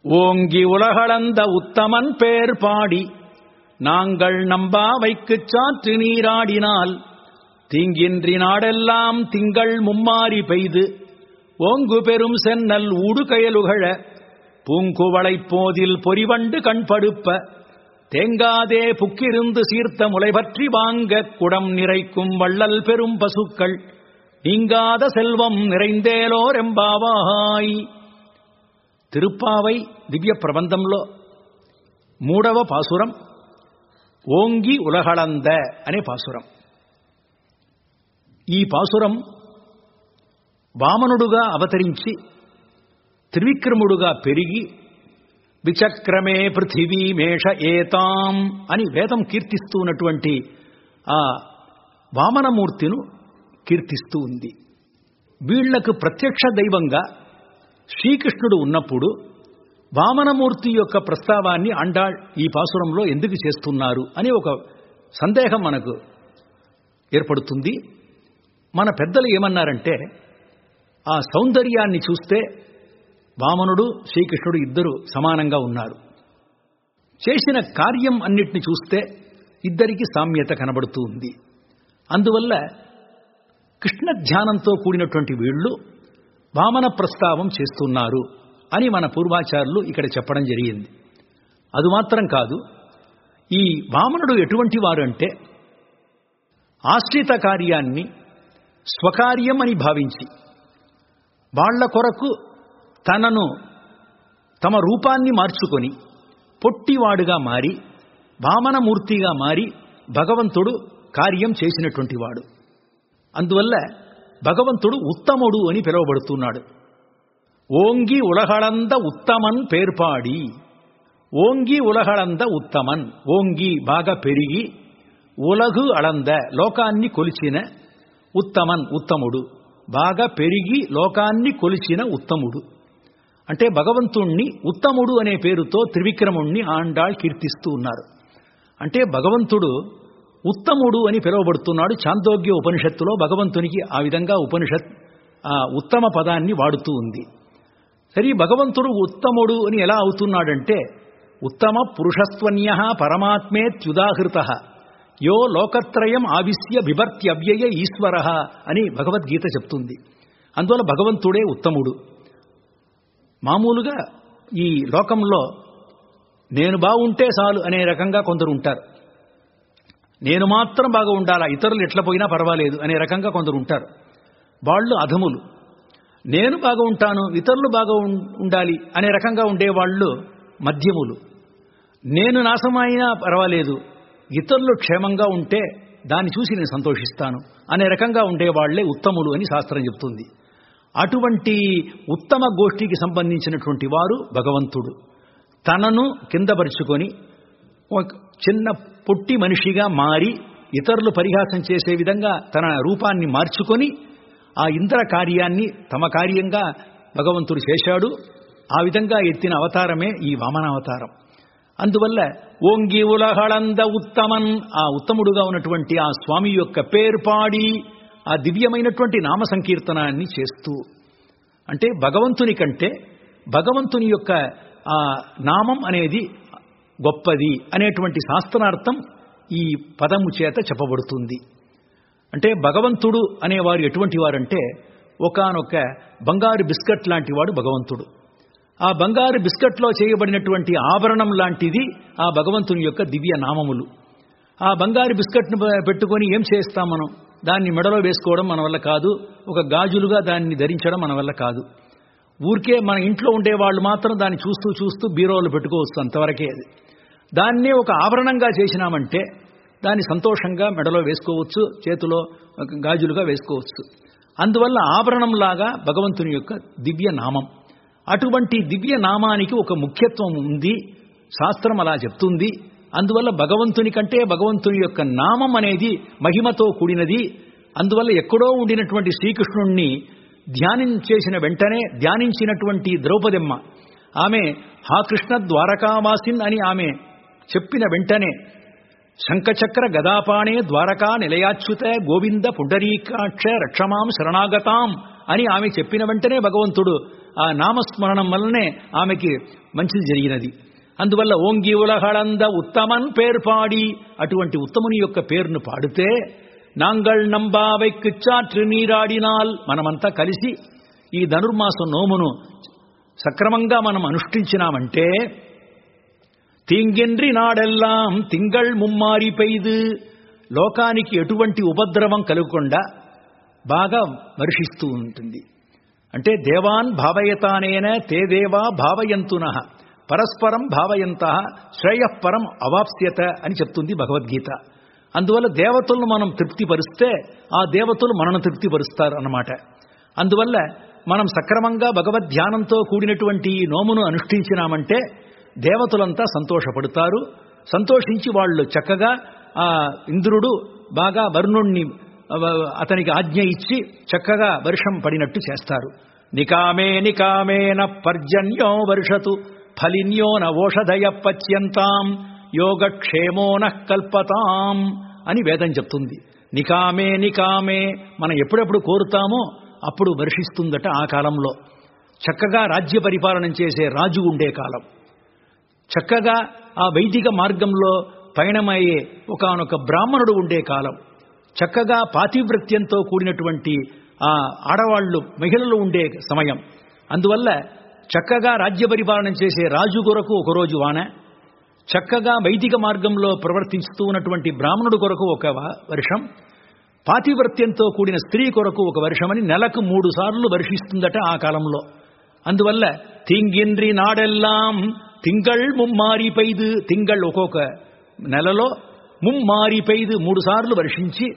ஓங்கி உலகளந்த உத்தமன் பேர் பாடி நாங்கள் நம்பாவைக்குச் சாற்று நீராடினால் தீங்கின்றி நாடெல்லாம் திங்கள் மும்மாறி பெய்து ஓங்கு பெரும் சென்னல் ஊடுகயலுகழ பூங்குவளைப் போதில் பொறிவண்டு கண்படுப்ப தேங்காதே புக்கிருந்து சீர்த்த முளை பற்றி வாங்க குடம் நிறைக்கும் வள்ளல் பெரும் பசுக்கள் நீங்காத செல்வம் நிறைந்தேலோர் ఎంబావాయ్ తిరుప్పావై దివ్య ప్రబంధంలో మూడవ పాసురం ఓంగి ఉలహళంద అనే పాసురం ఈ పాసురం వామనుడుగా అవతరించి త్రివిక్రముడుగా పెరిగి విచక్రమే పృథివీ మేష ఏతాం అని వేదం కీర్తిస్తూ ఉన్నటువంటి ఆ వామనమూర్తిను కీర్తిస్తూ ఉంది వీళ్లకు ప్రత్యక్ష దైవంగా శ్రీకృష్ణుడు ఉన్నప్పుడు వామనమూర్తి యొక్క ప్రస్తావాన్ని అండాళ్ ఈ పాసురంలో ఎందుకు చేస్తున్నారు అని ఒక సందేహం మనకు ఏర్పడుతుంది మన పెద్దలు ఏమన్నారంటే ఆ సౌందర్యాన్ని చూస్తే వామనుడు శ్రీకృష్ణుడు ఇద్దరు సమానంగా ఉన్నారు చేసిన కార్యం అన్నిటిని చూస్తే ఇద్దరికి సామ్యత కనబడుతూ ఉంది అందువల్ల కృష్ణ ధ్యానంతో కూడినటువంటి వీళ్ళు వామన ప్రస్తావం చేస్తున్నారు అని మన పూర్వాచారులు ఇక్కడ చెప్పడం జరిగింది అది మాత్రం కాదు ఈ వామనుడు ఎటువంటి వారు అంటే ఆశ్రిత కార్యాన్ని స్వకార్యం అని భావించి వాళ్ల కొరకు తనను తమ రూపాన్ని మార్చుకొని పొట్టివాడుగా మారి వామనమూర్తిగా మారి భగవంతుడు కార్యం చేసినటువంటి వాడు అందువల్ల భగవంతుడు ఉత్తముడు అని పిలువబడుతున్నాడు ఓంగి ఉలహళంద ఉత్తమన్ పేర్పాడి ఓంగి ఉలహళంద ఉత్తమన్ ఓంగి బాగా పెరిగి ఉలగు అళంద లోకాన్ని కొలిచిన ఉత్తమన్ ఉత్తముడు బాగా పెరిగి లోకాన్ని కొలిచిన ఉత్తముడు అంటే భగవంతుణ్ణి ఉత్తముడు అనే పేరుతో త్రివిక్రముణ్ణి ఆండాళ్ కీర్తిస్తూ ఉన్నారు అంటే భగవంతుడు ఉత్తముడు అని పిలువబడుతున్నాడు చాందోగ్య ఉపనిషత్తులో భగవంతునికి ఆ విధంగా ఉపనిషత్ ఆ ఉత్తమ పదాన్ని వాడుతూ ఉంది సరే భగవంతుడు ఉత్తముడు అని ఎలా అవుతున్నాడంటే ఉత్తమ పురుషస్త్వన్య పరమాత్మేత్యుదాహృత యో లోకత్రయం ఆవిశ్య విభర్త్యవ్యయ ఈశ్వర అని భగవద్గీత చెప్తుంది అందువల్ల భగవంతుడే ఉత్తముడు మామూలుగా ఈ లోకంలో నేను బాగుంటే చాలు అనే రకంగా కొందరు ఉంటారు నేను మాత్రం బాగా ఉండాలా ఇతరులు ఎట్లా పోయినా పర్వాలేదు అనే రకంగా కొందరు ఉంటారు వాళ్ళు అధములు నేను బాగా ఉంటాను ఇతరులు బాగా ఉండాలి అనే రకంగా ఉండేవాళ్ళు మధ్యములు నేను నాశమైనా పర్వాలేదు ఇతరులు క్షేమంగా ఉంటే దాన్ని చూసి నేను సంతోషిస్తాను అనే రకంగా ఉండేవాళ్లే ఉత్తములు అని శాస్త్రం చెప్తుంది అటువంటి ఉత్తమ గోష్ఠికి సంబంధించినటువంటి వారు భగవంతుడు తనను కిందపరుచుకొని ఒక చిన్న పొట్టి మనిషిగా మారి ఇతరులు పరిహాసం చేసే విధంగా తన రూపాన్ని మార్చుకొని ఆ ఇంద్ర కార్యాన్ని తమ కార్యంగా భగవంతుడు చేశాడు ఆ విధంగా ఎత్తిన అవతారమే ఈ వామనావతారం అందువల్ల ఓంగి ఉలహళంద ఉత్తమన్ ఆ ఉత్తముడుగా ఉన్నటువంటి ఆ స్వామి యొక్క పేరు పాడి ఆ దివ్యమైనటువంటి నామ సంకీర్తనాన్ని చేస్తూ అంటే భగవంతుని కంటే భగవంతుని యొక్క ఆ నామం అనేది గొప్పది అనేటువంటి శాస్త్రార్థం ఈ పదము చేత చెప్పబడుతుంది అంటే భగవంతుడు అనేవారు ఎటువంటి వారంటే ఒకనొక బంగారు బిస్కెట్ లాంటి వాడు భగవంతుడు ఆ బంగారు బిస్కెట్లో చేయబడినటువంటి ఆభరణం లాంటిది ఆ భగవంతుని యొక్క దివ్య నామములు ఆ బంగారు బిస్కెట్ను పెట్టుకొని ఏం చేస్తాం మనం దాన్ని మెడలో వేసుకోవడం మన వల్ల కాదు ఒక గాజులుగా దాన్ని ధరించడం మన వల్ల కాదు ఊరికే మన ఇంట్లో ఉండేవాళ్ళు మాత్రం దాన్ని చూస్తూ చూస్తూ బీరోలు పెట్టుకోవచ్చు అంతవరకే అది దాన్నే ఒక ఆభరణంగా చేసినామంటే దాన్ని సంతోషంగా మెడలో వేసుకోవచ్చు చేతిలో గాజులుగా వేసుకోవచ్చు అందువల్ల ఆభరణంలాగా భగవంతుని యొక్క దివ్య నామం అటువంటి దివ్య నామానికి ఒక ముఖ్యత్వం ఉంది శాస్త్రం అలా చెప్తుంది అందువల్ల భగవంతుని కంటే భగవంతుని యొక్క నామం అనేది మహిమతో కూడినది అందువల్ల ఎక్కడో ఉండినటువంటి శ్రీకృష్ణుణ్ణి ధ్యానం చేసిన వెంటనే ధ్యానించినటువంటి ద్రౌపదమ్మ ఆమె హా కృష్ణ ద్వారకావాసిన్ అని ఆమె చెప్పిన వెంటనే శంఖచక్ర గదాపాణే ద్వారకా నిలయాచ్యుత గోవింద పుండరీకాక్ష రక్షమాం శరణాగతాం అని ఆమె చెప్పిన వెంటనే భగవంతుడు ఆ నామస్మరణం వల్లనే ఆమెకి మంచిది జరిగినది అందువల్ల ఓంగి ఉలహళంద ఉత్తమన్ పేరు పాడి అటువంటి ఉత్తముని యొక్క పేరును పాడితే నాంగల్ నంబావైకు చాట్రి నీరాడినాల్ మనమంతా కలిసి ఈ ధనుర్మాసం నోమును సక్రమంగా మనం అనుష్ఠించినామంటే తింగెండ్రి నాడెల్లాం తింగళ్ ముమ్మారి పెయ్దు లోకానికి ఎటువంటి ఉపద్రవం కలగకుండా బాగా వర్షిస్తూ ఉంటుంది అంటే దేవాన్ భావయతానేన తే దేవా భావయంతున పరస్పరం భావయంత శ్రేయఃపరం అవాప్స్యత అని చెప్తుంది భగవద్గీత అందువల్ల దేవతలను మనం తృప్తిపరిస్తే ఆ దేవతలు మనను తృప్తిపరుస్తారు అన్నమాట అందువల్ల మనం సక్రమంగా భగవద్ ధ్యానంతో కూడినటువంటి ఈ నోమును అనుష్ఠించినామంటే దేవతలంతా సంతోషపడతారు సంతోషించి వాళ్ళు చక్కగా ఆ ఇంద్రుడు బాగా వరుణుణ్ణి అతనికి ఆజ్ఞ ఇచ్చి చక్కగా వర్షం పడినట్టు చేస్తారు నికామే నికామేన పర్జన్యో వర్షతు ఫలిన్యో నోషధయ పచ్యంతాం యోగక్షేమో కల్పతాం అని వేదం చెప్తుంది నికామే నికామే మనం ఎప్పుడెప్పుడు కోరుతామో అప్పుడు వర్షిస్తుందట ఆ కాలంలో చక్కగా రాజ్య పరిపాలన చేసే రాజు ఉండే కాలం చక్కగా ఆ వైదిక మార్గంలో పయనమయ్యే ఒకనొక బ్రాహ్మణుడు ఉండే కాలం చక్కగా పాతివృత్యంతో కూడినటువంటి ఆ ఆడవాళ్లు మహిళలు ఉండే సమయం అందువల్ల చక్కగా రాజ్య పరిపాలన చేసే రాజు కొరకు ఒకరోజు వాన చక్కగా వైదిక మార్గంలో ప్రవర్తిస్తూ ఉన్నటువంటి బ్రాహ్మణుడు కొరకు ఒక వర్షం పాతివృత్యంతో కూడిన స్త్రీ కొరకు ఒక వర్షమని నెలకు మూడు సార్లు వర్షిస్తుందట ఆ కాలంలో అందువల్ల తింగిన్రి నాడెల్లాం తింగళ్ ముమ్మారి పైదు తింగళ్ ఒక్కొక్క నెలలో ముమ్మారి పైదు మూడు సార్లు వర్షించి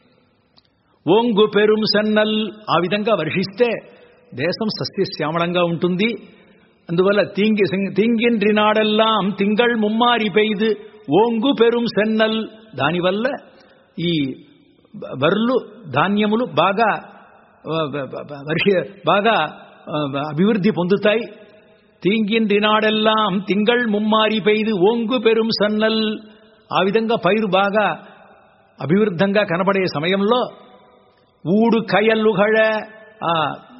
ఓంగు పెరుం సన్నల్ ఆ విధంగా వర్షిస్తే దేశం సస్యశ్యామళంగా ఉంటుంది అందువల్ల తింగి తింగిన్రి నాడెల్లాం తింగళ్ ముమ్మారి పెయ్దు ఓంగు పెరుం సెన్నల్ దానివల్ల ఈ వర్లు ధాన్యములు బాగా వర్ష బాగా అభివృద్ధి పొందుతాయి తింగిన్రి నాడెల్లాం తింగళ్ ముమ్మారి పెయ్దు ఓంగు పెరుం సన్నల్ ఆ విధంగా పైరు బాగా అభివృద్ధంగా కనబడే సమయంలో ఊడు కయల్లుగళ ఆ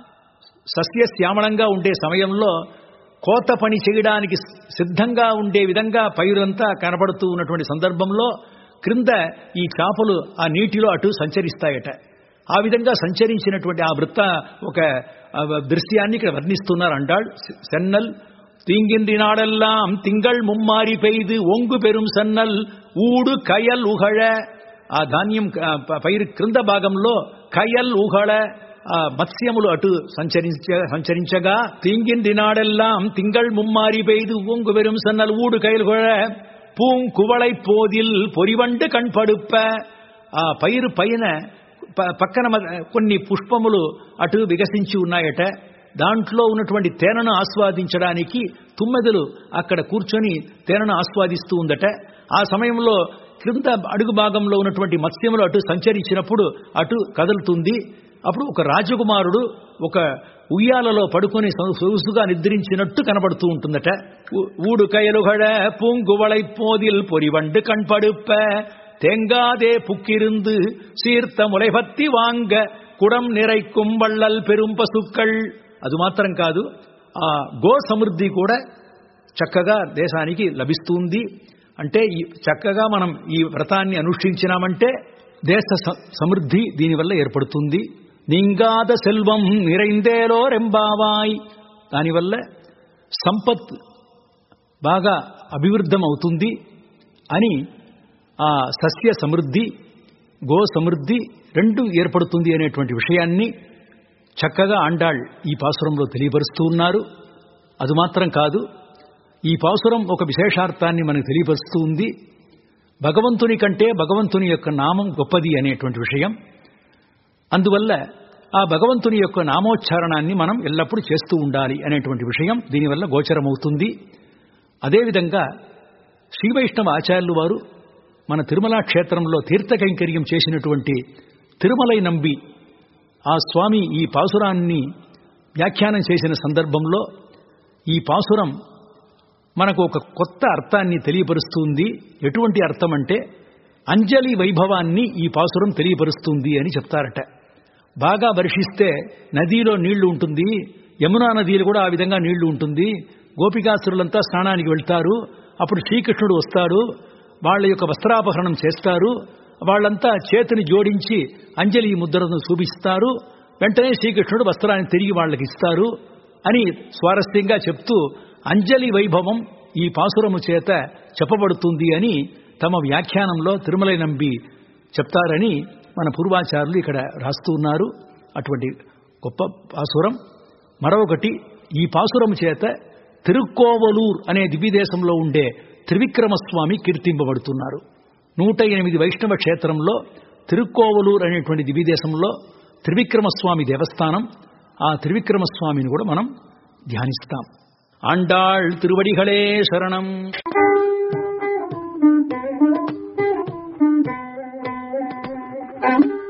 సస్యశ్యామళంగా ఉండే సమయంలో కోత పని చేయడానికి సిద్ధంగా ఉండే విధంగా పైరంతా కనబడుతూ ఉన్నటువంటి సందర్భంలో క్రింద ఈ చేపలు ఆ నీటిలో అటు సంచరిస్తాయట ఆ విధంగా సంచరించినటువంటి ఆ వృత్త ఒక దృశ్యాన్ని ఇక్కడ వర్ణిస్తున్నారు అంటాడు సెన్నల్ తింగిన్రి నాడెల్లాం తింగళ్ ముమ్మారి పెయ్దు ఒంగు పెరుం సన్నల్ ఊడు కయల్ ఉహళ ఆ ధాన్యం పైరు క్రింద భాగంలో కయల్ ఉహళ ఆ మత్స్యములు అటు సంచరించ సంచరించగా తింగిన్రి నాడెల్లాం తింగళ్ ముమ్మారి పెయ్దు ఒంగు పెరుం సన్నల్ ఊడు కయల్ ఉహళ పూంకువళై పోదిల్ పొరివండు కణ్పడుప్ప ఆ పైరు పైన పక్కన కొన్ని పుష్పములు అటు వికసించి ఉన్నాయట దాంట్లో ఉన్నటువంటి తేనెను ఆస్వాదించడానికి తుమ్మెదలు అక్కడ కూర్చొని తేనెను ఆస్వాదిస్తూ ఉందట ఆ సమయంలో క్రింద అడుగు భాగంలో ఉన్నటువంటి మత్స్యములు అటు సంచరించినప్పుడు అటు కదులుతుంది అప్పుడు ఒక రాజకుమారుడు ఒక ఉయ్యాలలో పడుకొని సొగుసుగా నిద్రించినట్టు కనబడుతూ ఉంటుందట ఊడు కయలుగడ పూంగువళై పోదిల్ పొరివండు కண்படுப்ப தேங்காதே புக்கிருந்து சீர்த்த முளைபத்தி வாங்க குடம் நிறைக்கும் வள்ளல் பெரும் పసుక్కల్ అది మాత్రం కాదు ఆ గో సమృద్ధి కూడా చక్కగా దేశానికి లభిస్తుంది అంటే చక్కగా మనం ఈ వ్రతాన్ని అనుష్ఠించినామంటే దేశ సమృద్ధి దీనివల్ల ఏర్పడుతుంది నింగాద సెల్వం నిరైందేలో రెంబావాయ్ దానివల్ల సంపత్ బాగా అభివృద్ధం అవుతుంది అని ఆ సస్య సమృద్ధి గో సమృద్ధి రెండు ఏర్పడుతుంది అనేటువంటి విషయాన్ని చక్కగా ఆండాళ్ ఈ పాసురంలో తెలియపరుస్తూ ఉన్నారు అది మాత్రం కాదు ఈ పాసురం ఒక విశేషార్థాన్ని మనకు తెలియపరుస్తూ ఉంది భగవంతుని కంటే భగవంతుని యొక్క నామం గొప్పది అనేటువంటి విషయం అందువల్ల ఆ భగవంతుని యొక్క నామోచ్చారణాన్ని మనం ఎల్లప్పుడూ చేస్తూ ఉండాలి అనేటువంటి విషయం దీనివల్ల గోచరమవుతుంది అదేవిధంగా శ్రీ వైష్ణవ ఆచార్యులు వారు మన తిరుమల క్షేత్రంలో తీర్థకైంకర్యం చేసినటువంటి తిరుమలై నంబి ఆ స్వామి ఈ పాసురాన్ని వ్యాఖ్యానం చేసిన సందర్భంలో ఈ పాసురం మనకు ఒక కొత్త అర్థాన్ని తెలియపరుస్తుంది ఎటువంటి అర్థం అంటే అంజలి వైభవాన్ని ఈ పాసురం తెలియపరుస్తుంది అని చెప్తారట బాగా వర్షిస్తే నదిలో నీళ్లు ఉంటుంది యమునా నదిలో కూడా ఆ విధంగా నీళ్లు ఉంటుంది గోపికాసురులంతా స్నానానికి వెళ్తారు అప్పుడు శ్రీకృష్ణుడు వస్తాడు వాళ్ళ యొక్క వస్త్రాపహరణం చేస్తారు వాళ్ళంతా చేతిని జోడించి అంజలి ముద్రను చూపిస్తారు వెంటనే శ్రీకృష్ణుడు వస్త్రాన్ని తిరిగి వాళ్ళకి ఇస్తారు అని స్వారస్యంగా చెప్తూ అంజలి వైభవం ఈ పాసురము చేత చెప్పబడుతుంది అని తమ వ్యాఖ్యానంలో తిరుమలై నంబి చెప్తారని మన పూర్వాచారులు ఇక్కడ రాస్తూ ఉన్నారు అటువంటి గొప్ప పాసురం మరొకటి ఈ పాసురము చేత తిరుక్కోవలూర్ అనే దివ్యదేశంలో ఉండే త్రివిక్రమస్వామి కీర్తింపబడుతున్నారు నూట ఎనిమిది వైష్ణవ క్షేత్రంలో తిరుక్కోవలూర్ అనేటువంటి దివ్యదేశంలో త్రివిక్రమస్వామి దేవస్థానం ఆ త్రివిక్రమస్వామిని కూడా మనం ధ్యానిస్తాం ఆండాళ్ తిరువడిகளே శరణం Thank you.